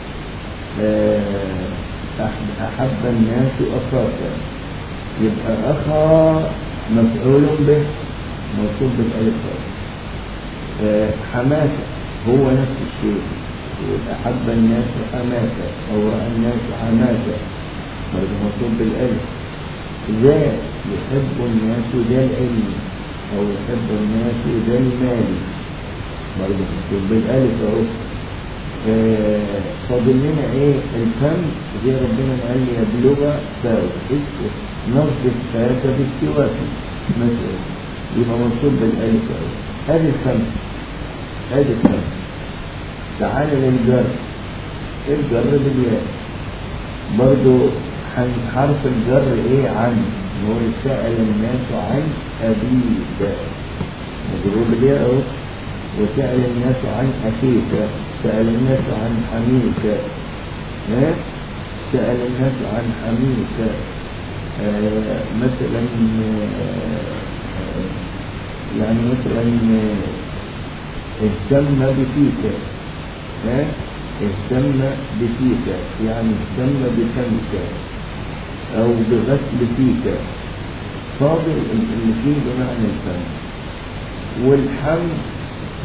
آه، أح- أحب الناس أخاك يبقى أخا مفعول به منصوب بالألف آه، حماسة هو نفس الشيء يقول أحب الناس حماسة أو رأى الناس حماسة برضه منصوب بالألف ذا يحب الناس ذا العلم أو يحب الناس ذا المال برضه مكتوب بالألف أهو آه، فاضل لنا إيه الفم زي ربنا قال لي يبلغ فاو اسم نصب الفاء بالسواك مثلا يبقى منصوب بالألف أهو هذه الخمس هذه الخمس تعال للجر الجر بالياء برضو حن- حرف الجر ايه عن هو سأل الناس عن أبيك مجرور بالياء اهو وسأل الناس عن أخيك سأل الناس عن حميك ها؟ سأل الناس عن حميك آه مثلا آه يعني مثلا آه، اهتم بفيك ها؟ اهتم بفيك يعني اهتم بفمك او بغسل فيك فاضل اللي فيه بمعنى الفم والحم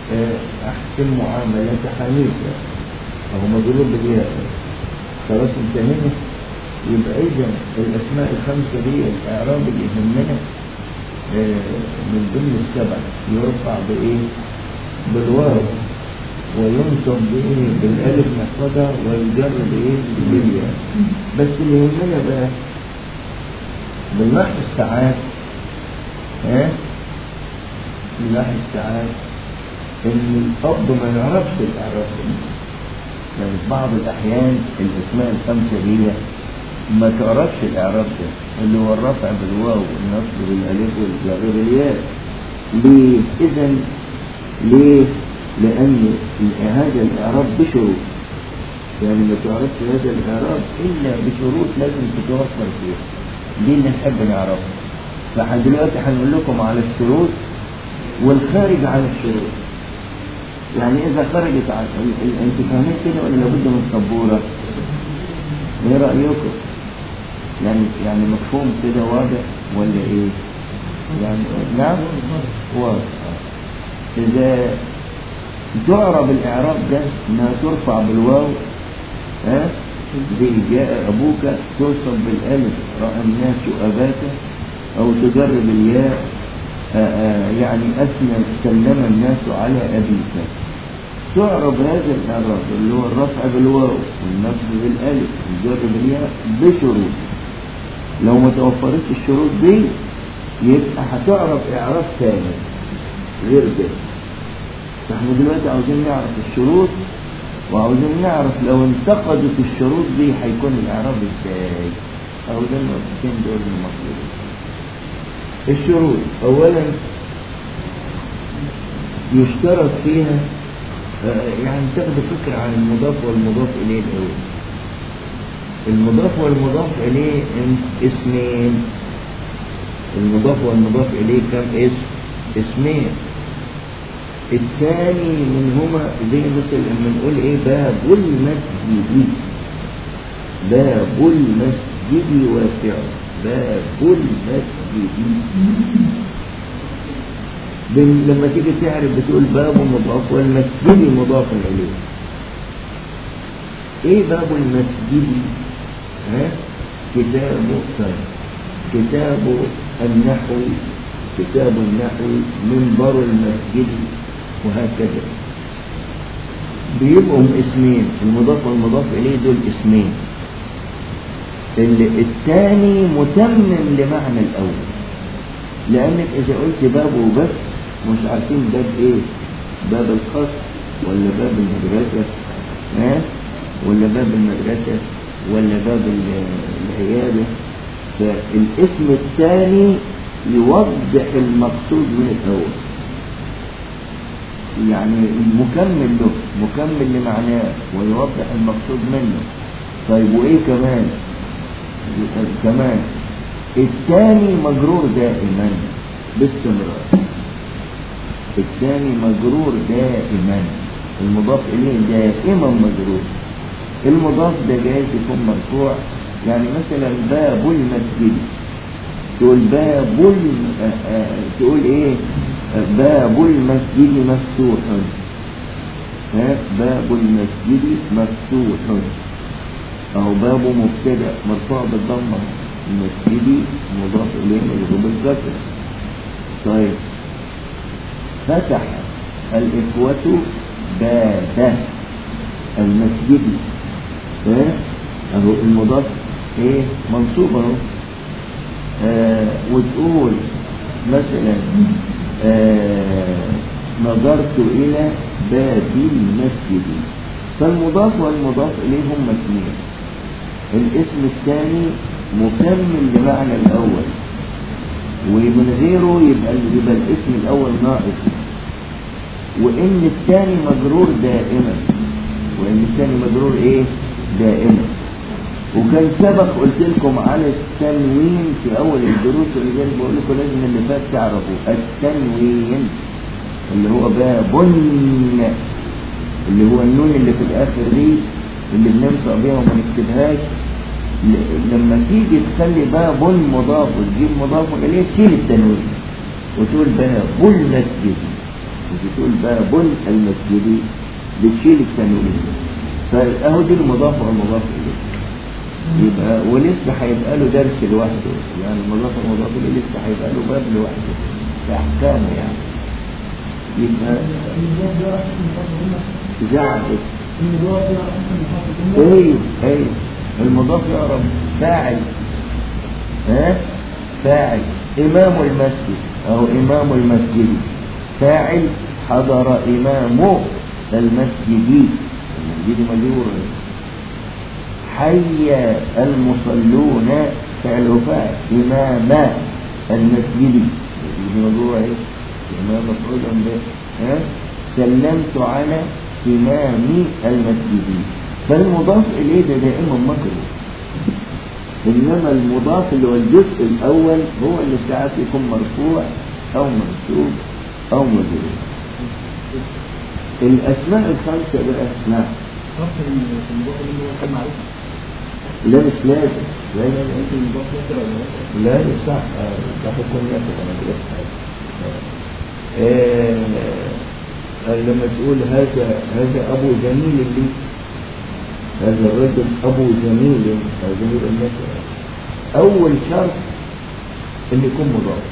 آه، أحسن معاملة حنيفة أو مضروب بالياء خلاص انتهينا يبقى إذا الأسماء الخمسة دي الإعراب اللي يهمنا آه، من ضمن السبع يرفع بإيه؟ بالواو وينصب بإيه؟ بالألف نحفظها ويجر بإيه؟ بالياء بس اللي يهمنا بقى بنلاحظ ساعات ها بنلاحظ ساعات ان الاب ما يعرفش الاعراف دي يعني في بعض الاحيان الاسماء الخمسه دي ما تعرفش الاعراب ده اللي هو الرفع بالواو والنصب بالالف والجر بالياء ليه اذا ليه لان هذا الاعراب بشروط يعني ما تعرفش هذا الاعراب الا بشروط لازم تتوفر فيها دي اللي نحب نعرفها فاحنا دلوقتي هنقول لكم على الشروط والخارج عن الشروط يعني اذا خرجت عن ال- ال- انتوا فاهمين كده ولا لابد من سبوره ايه رايكم يعني يعني مفهوم كده واضح ولا ايه يعني نعم واضح اذا تعرب الاعراب ده انها ترفع بالواو ها زي جاء ابوك توصف بالالف راى الناس اباك او تجر بالياء آه، آه، يعني أثنى سلم الناس على أبيك تعرب هذا الإعراب اللي هو الرفع بالواو والنصب بالألف والجر بالياء بشروط لو ما توفرتش الشروط دي يبقى هتعرف إعراب ثاني غير ده فاحنا دلوقتي عاوزين نعرف الشروط وعاوزين نعرف لو انتقدت الشروط دي هيكون الإعراب ازاي أو ده النقطتين دول المطلوبين الشروط اولا يشترط فيها آه، يعني تاخد فكرة عن المضاف والمضاف اليه الاول المضاف والمضاف اليه ام- اسمين المضاف والمضاف اليه كم اسم اسمين الثاني منهما زي مثل لما نقول ايه باب المسجد باب المسجد واسع باب المسجد بن- لما تيجي تعرف بتقول باب مضاف والمسجد مضاف اليه ايه باب المسجد ها كتاب طيب. كتاب النحو كتاب النحو منبر المسجد وهكذا بيبقوا اسمين المضاف والمضاف اليه دول اسمين ال- الثاني متمم لمعنى الاول لانك اذا قلت باب وبس مش عارفين باب ايه باب الخاص ولا باب المدرسة ها ولا باب المدرسة ولا باب ال- العيادة فالاسم الثاني يوضح المقصود من الاول يعني مكمل له مكمل لمعناه ويوضح المقصود منه طيب وايه كمان كمان الثاني مجرور دائما باستمرار الثاني مجرور دائما المضاف اليه دائما مجرور المضاف ده جايز يكون مرفوع يعني مثلا باب المسجد تقول باب الم... آه، آه، تقول ايه آه، باب المسجد مفتوح ها باب المسجد مفتوح اهو باب مبتدا مرفوع بالضمه المسجد مضاف اليه مجرور بالكسر طيب فتح الإخوة باب المسجد ها اهو المضاف ايه منصوب اهو آه وتقول مثلا آه نظرت الى باب المسجد فالمضاف والمضاف اليه هما اثنين الاسم الثاني مكمل لمعنى الاول ومن غيره يبقى يبقى الاسم الاول ناقص وان الثاني مجرور دائما وان الثاني مجرور ايه دائما وكان سبق قلت لكم على التنوين في اول الدروس اللي جاي بقول لكم لازم اللي فات تعرفوا التنوين اللي هو باب اللي هو النون اللي في الاخر دي اللي بننطق بيها وما نكتبهاش ل- لما تيجي تخلي باب مضاف وتجيب مضاف اليه تشيل التنوين وتقول باب المسجد بتقول باب المسجد بتشيل التنوين فاهو دي المضاف والمضاف اليه يبقى ولسه هيبقى له درس لوحده يعني المضاف والمضاف اليه لسه هيبقى له باب لوحده في احكامه يعني يبقى زعلت ايه ايه المضاف يعرف فاعل ها فاعل امام المسجد او امام المسجد فاعل حضر امام المسجد المسجد مجرور حي المصلون فعل فاعل امام المسجد المسجد مجرور ايه امام مفعول به ها سلمت على إمام المسجد فالمضاف إليه ده دائما مكروه إنما المضاف اللي هو الجزء الأول هو اللي ساعات يكون مرفوع أو منصوب أو مجرور الأسماء الخمسة بقى نعم شرط المضاف اللي هو كان معروف لا مش لازم لا لا لا ممكن المضاف يصل ولا لا لا مش صح آه، ده حكم ياخد أنا كده آه، آه، لما تقول هذا هذا أبو جميل لي هذا الرجل أبو جميل أو جميل الناس أول شرط إن يكون مضاف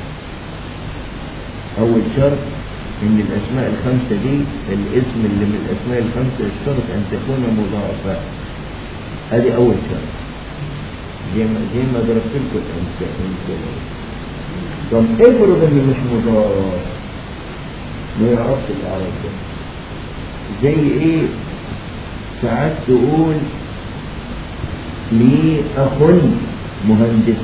أول شرط إن الأسماء الخمسة دي الاسم اللي من الأسماء الخمسة الشرط أن تكون مضافة هذه أول شرط زي ما زي ما ضربت لكم الأمثلة طب افرض إنه مش مضاف ما يعرفش الإعراب ده زي إيه ساعات تقول لي أخ مهندس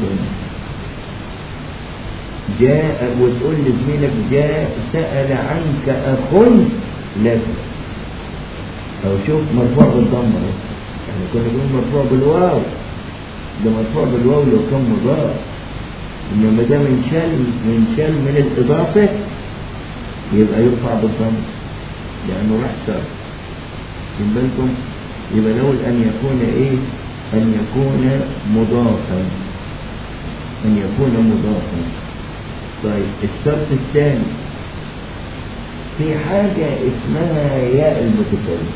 جاء وتقول لزميلك جاء سأل عنك أخ لك أو شوف مرفوع بالضمة يعني كنا نقول مرفوع بالواو ده مرفوع بالواو لو كان مضاف إنما ده من شال من شال من الإضافة يبقى يرفع بالضم لأنه راح شرط من بالكم يبقى نقول أن يكون إيه أن يكون مضافا أن يكون مضافا طيب الشرط الثاني في حاجة اسمها ياء المتكلم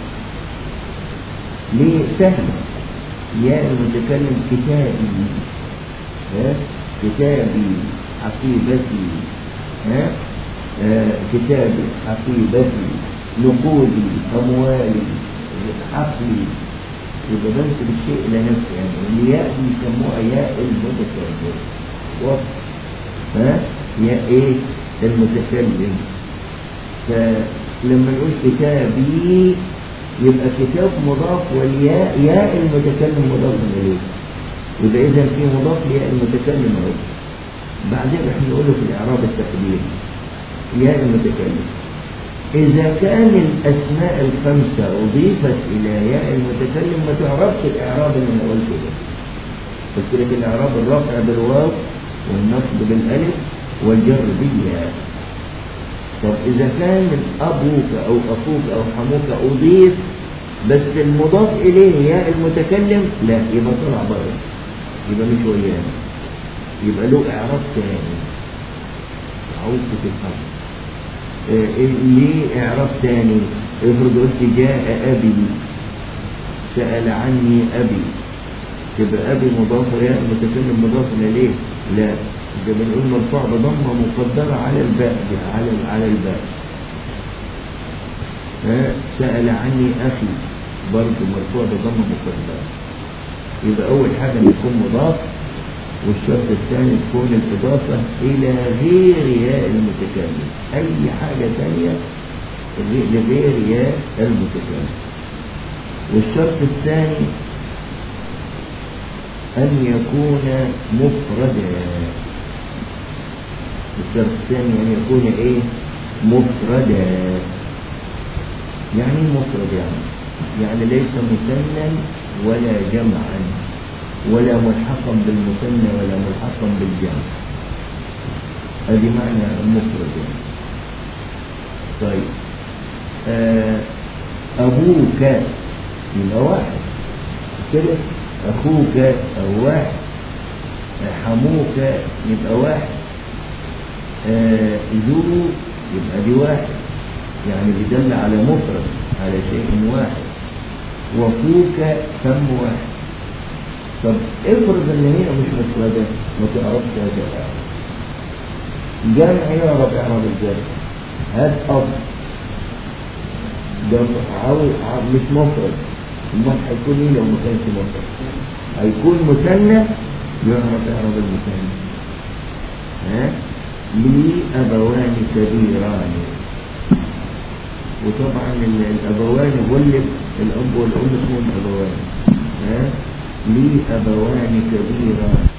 ليه سهلة ياء المتكلم كتابي ها كتابي حقيبتي ها آه كتابي حقيبتي نقودي أموالي عقلي يبقى بنسب الشيء إلى نفسه يعني الياء بيسموها ياء المتكلم وصف ها ياء إيه المتكلم فلما نقول كتابي يبقى كتاب مضاف والياء ياء المتكلم مضاف إليه يبقى إذا في مضاف لياء المتكلم أهو بعدين رح نقوله في الإعراب التقديري ياء المتكلم إذا كان الأسماء الخمسة أضيفت إلى ياء المتكلم ما تعرفش الإعراب اللي أنا قلته ده قلت لك الإعراب الرفع بالواو والنصب بالألف والجر بالياء طب إذا كان أبوك أو أخوك أو حموك أضيف بس المضاف إليه ياء المتكلم لا يبقى طلع بره يبقى مش ويانا يبقى له إعراب ثاني عاوز تفهم ليه إعراب ثاني افرض قلت جاء أبي سأل عني أبي تبقى أبي مضاف ياء المتكلم مضاف إليه لا ده بنقول مرفوع بضمة مقدرة على الباء على على الباء ها سأل عني أخي برضه مرفوع بضمة مقدرة يبقى أول حاجة يكون مضاف والشرط الثاني تكون الإضافة إلى غير ياء المتكلم أي حاجة ثانية لغير ياء المتكلم والشرط الثاني أن يكون مفردا الشرط الثاني أن يكون إيه مفردا يعني مفرد يعني يعني ليس مثنى ولا جمعا ولا ملحقا بالمثنى ولا ملحقا بالجمع هذه معنى المفرد يعني. طيب آه أبوك يبقى واحد كده أخوك أو واحد حموك يبقى واحد آه ذو يبقى دي واحد يعني بيدل على مفرد على شيء واحد وفوك فم واحد طب افرض ان هي مش مفردة ما تعرفش هذا الأعراب جمع يعرف اعراب الجمع هات اب ده عاوز عاوز- مش مفرد امال هيكون ايه لو ما كانش مفرد هيكون مثنى يعرف اعراب المثنى ها لي ابوان كبيران وطبعا ال- الابوان غلب الاب والام اسمهم ابوان ها لي ابوان كبيران